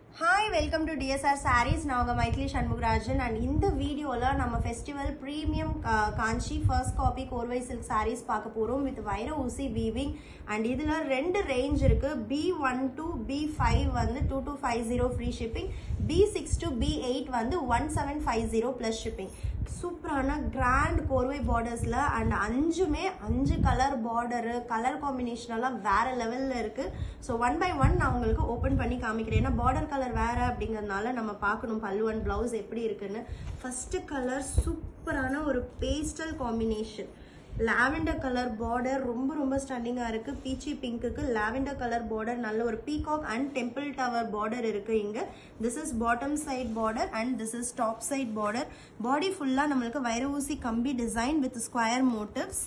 hi welcome to TSR saris நான் உங்கள் Maithili Shanmugarajan and இந்த வீடியோவில் நம்ம festival premium Kanchi first copy korvai silk saris பார்க்க போகிறோம் வித் வைர ஊசி வீவிங் அண்ட் இதில் ரெண்டு ரேஞ்ச் இருக்குது B one to B five வந்து two two five zero free shipping B six to B eight வந்து one seven five zero plus shipping சூப்பரான கிராண்ட் கோர்வை பார்டர்ஸில் அண்ட் அஞ்சுமே அஞ்சு கலர் பார்டரு கலர் காம்பினேஷன் எல்லாம் வேற லெவலில் இருக்குது ஸோ ஒன் பை ஒன் நான் உங்களுக்கு ஓப்பன் பண்ணி காமிக்கிறேன் ஏன்னா பார்டர் கலர் வேற அப்படிங்கிறதுனால நம்ம பார்க்கணும் பல்லு அண்ட் ப்ளவுஸ் எப்படி இருக்குன்னு ஃபர்ஸ்ட் கலர் சூப்பரான ஒரு pastel combination lavender colour border ரொம்ப ரொம்ப ஸ்டன்னிங்காக இருக்குது பீச்சி பிங்க்குக்கு லாவெண்டர் கலர் பார்டர் நல்ல ஒரு peacock and temple tower border இருக்குது இங்கே this is bottom side border அண்ட் this is top side border body ஃபுல்லாக நம்மளுக்கு வைர ஊசி கம்பி design with square motifs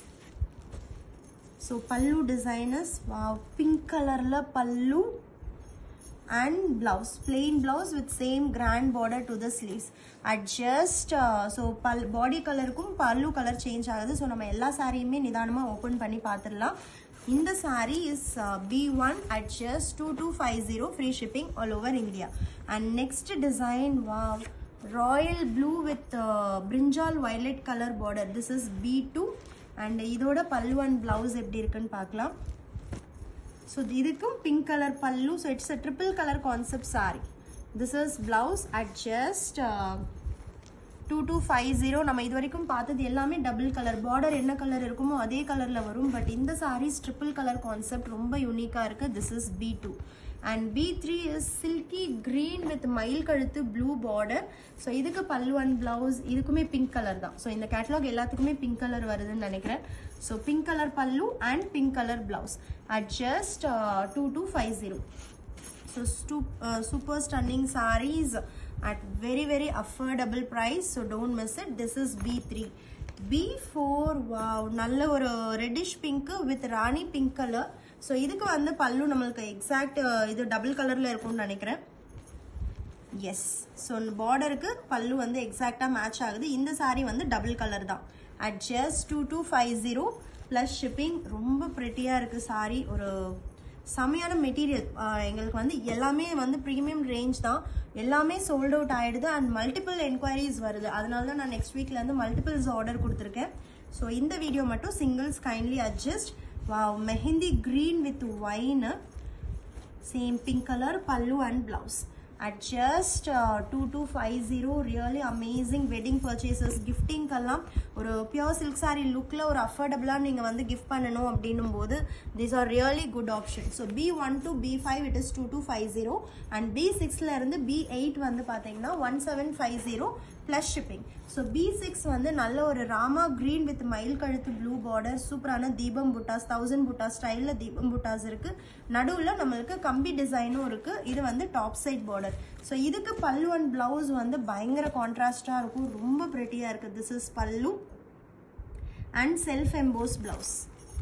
so pallu designs pink கலரில் pallu and blouse plain blouse with same grand border to the sleeves adjust uh, so பல் பாடி கலருக்கும் பல்லு colour change ஆகுது ஸோ நம்ம எல்லா சாரியுமே நிதானமாக ஓப்பன் பண்ணி பார்த்துடலாம் இந்த sari is B one at just two two five zero free shipping all over India and next design வா royal blue with brinjal violet colour border this is B two and இதோட pallu and blouse எப்படி இருக்குன்னு பார்க்கலாம் so இதுக்கும் pink colour pallu so it's a triple colour concept sari this is blouse at just two two five zero நம்ம இது வரைக்கும் பார்த்தது எல்லாமே டபுள் கலர் பார்டர் என்ன கலர் இருக்குமோ அதே கலரில் வரும் பட் இந்த சாரீஸ் ட்ரிபிள் கலர் கான்செப்ட் ரொம்ப யூனிக்காக இருக்குது this is B two and B three is silky green with மயில் கழுத்து ப்ளூ பார்டர் ஸோ இதுக்கு பல்லு அண்ட் பிளவுஸ் இதுக்குமே பிங்க் கலர் தான் ஸோ இந்த கேட்டலாக் எல்லாத்துக்குமே பிங்க் கலர் வருதுன்னு நினைக்கிறேன் so pink colour pallu and pink colour blouse at just two two five zero so ஸ்டூ super stunning saris at very very affordable price so don't miss it this is B three B four wow நல்ல ஒரு reddish pink with rani pink colour so இதுக்கு வந்து பல்லு நம்மளுக்கு exact இது double கலரில் இருக்கும்னு நினைக்கிறேன் எஸ் ஸோ பார்டருக்கு பல்லு வந்து எக்ஸாக்டாக மேட்ச் ஆகுது இந்த சாரீ வந்து டபுள் கலர் தான் at just two two five zero plus shipping ரொம்ப ப்ரிட்டியாக இருக்குது சாரீ ஒரு செம்மையான மெட்டீரியல் எங்களுக்கு வந்து எல்லாமே வந்து ப்ரீமியம் ரேஞ்ச் தான் எல்லாமே சோல்ட் அவுட் ஆகிடுது அண்ட் மல்டிபிள் என்கொயரிஸ் வருது அதனால தான் நான் நெக்ஸ்ட் வீக்லேருந்து மல்டிபிள்ஸ் ஆர்டர் கொடுத்துருக்கேன் ஸோ இந்த வீடியோ மட்டும் singles kindly adjust wow mehndi green with wine same pink colour pallu and blouse at just uh, 2250 really amazing wedding purchases கிஃப்டிங்கெல்லாம் ஒரு பியோர் சில்க் சாரீ லுக்கில் ஒரு அஃபோர்டபுளாக நீங்கள் வந்து கிஃப்ட் பண்ணணும் அப்படின்னும் போது these are really good option so B one to B five it is two two five zero and B சிக்ஸில் இருந்து பி எயிட் வந்து பார்த்தீங்கன்னா one seven five zero plus shipping so B six வந்து நல்ல ஒரு ராமா க்ரீன் வித் மயில் கழுத்து blue border சூப்பரான தீபம் புட்டாஸ் தௌசண்ட் புட்டா ஸ்டைலில் தீபம் புட்டாஸ் இருக்குது நடுவில் நம்மளுக்கு கம்பி டிசைனும் இருக்குது இது வந்து டாப் சைட் பார்டர் ஸோ இதுக்கு பல்லு அண்ட் பிளவுஸ் வந்து பயங்கர கான்ட்ராஸ்டாக இருக்கும் ரொம்ப ப்ரெட்டியாக இருக்குது this is pallu and self emboss blouse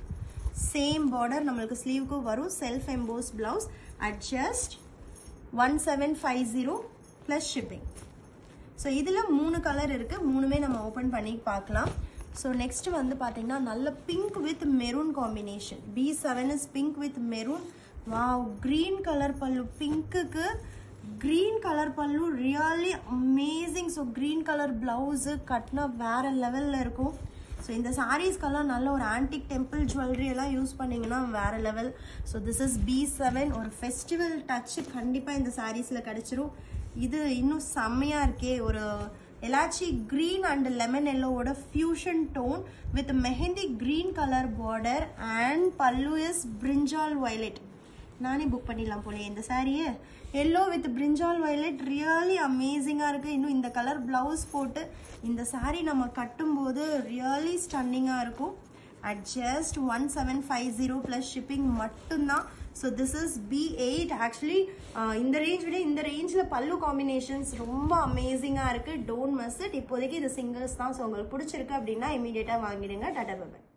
same border நம்மளுக்கு ஸ்லீவுக்கும் வரும் self emboss blouse at just one seven five zero plus shipping so இதில் மூணு கலர் இருக்குது மூணுமே நம்ம ஓப்பன் பண்ணி பார்க்கலாம் ஸோ நெக்ஸ்ட் வந்து பார்த்தீங்கன்னா நல்ல pink with maroon combination B seven is pink with maroon wow green colour pallu பிங்க்குக்கு green colour pallu really amazing so green colour blouse கட்டினா வேற லெவலில் இருக்கும் ஸோ இந்த சாரீஸ்க்கெல்லாம் நல்ல ஒரு ஆன்டிக் டெம்பிள் ஜுவல்லரி எல்லாம் யூஸ் பண்ணிங்கன்னா வேற level so this is B seven ஒரு ஃபெஸ்டிவல் டச்சு கண்டிப்பாக இந்த சாரீஸில் கிடச்சிரும் இது இன்னும் செம்மையாக இருக்கே ஒரு எலாச்சி க்ரீன் அண்ட் லெமன் எல்லோவோட fusion tone with mehndi green colour border and pallu is brinjal violet நானே புக் பண்ணிடலாம் போலே இந்த சாரியை yellow with brinjal violet really அமேசிங்காக இருக்குது இன்னும் இந்த கலர் ப்ளவுஸ் போட்டு இந்த சாரீ நம்ம கட்டும்போது ரியலி ஸ்டன்னிங்காக இருக்கும் at just one seven five zero plus shipping மட்டும்தான் so this is B eight actually இந்த ரேஞ்ச் விட இந்த ரேஞ்சில் பல்லு காம்பினேஷன்ஸ் ரொம்ப அமேசிங்காக இருக்குது டோன்ட் மிஸ் இட் இப்போதைக்கு இது சிங்கிள்ஸ் தான் ஸோ உங்களுக்கு பிடிச்சிருக்கு அப்படின்னா இமீடியட்டாக வாங்கிடுங்க டாடா பை